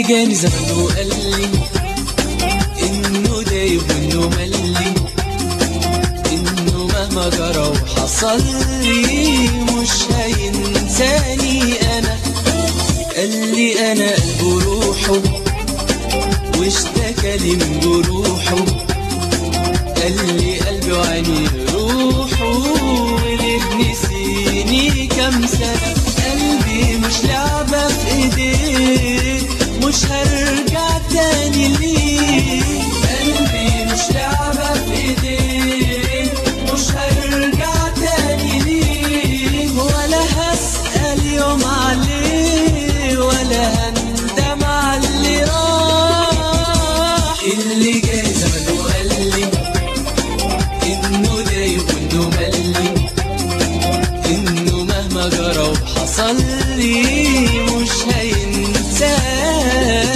اللي جاني زمان وقال لي انه دايب وانه ملي انه مهما جرى وحصل لي مش هينساني انا قال لي انا قلبه روحه واشتكى لي من جروحه قال لي قلبي وعيني روحه وليه نسيني كام سنة قلبي مش لعبة في ايديه مش هرجع تاني ليه قلبي مش لعبة في ايديه مش هرجع تاني ليه ولا هسأل يوم عليه ولا هندم على اللي راح اللي جاي زمان وقال لي انه دايب وانه ملي انه مهما جرى وحصل لي مش هينساني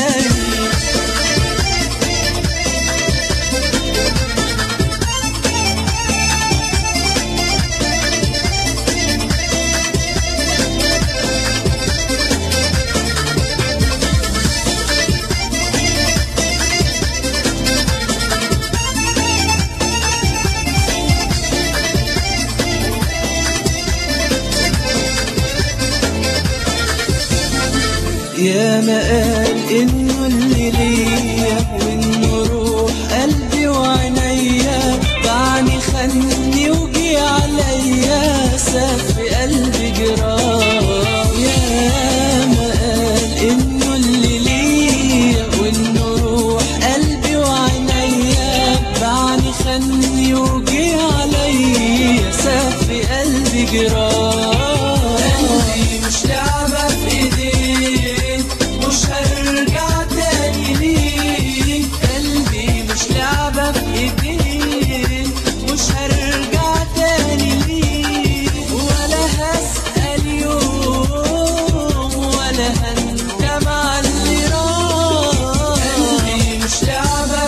يا ما قال انه اللي ليا وانه روح قلبي وعينيا باعني خني وجي عليا ساب في قلبي جراح يا ما قال انه اللي ليا وانه روح قلبي وعينيا باعني خني وجي عليا ساب في قلبي جراح قلبي مش لعبة في ايديه مش هرجع تاني ليه قلبي مش لعبة في ايديه مش هرجع تاني ليه ولا هسأل يوم ولا هندم على اللي راح قلبي مش لعبة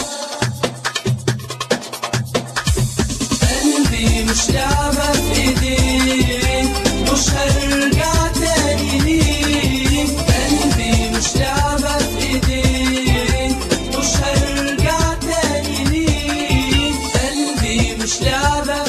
قلبي مش لعبة في ايديه مش هرجع تاني ليه قلبي مش لعبة في ايديه مش هرجع تاني ليه قلبي مش لعبة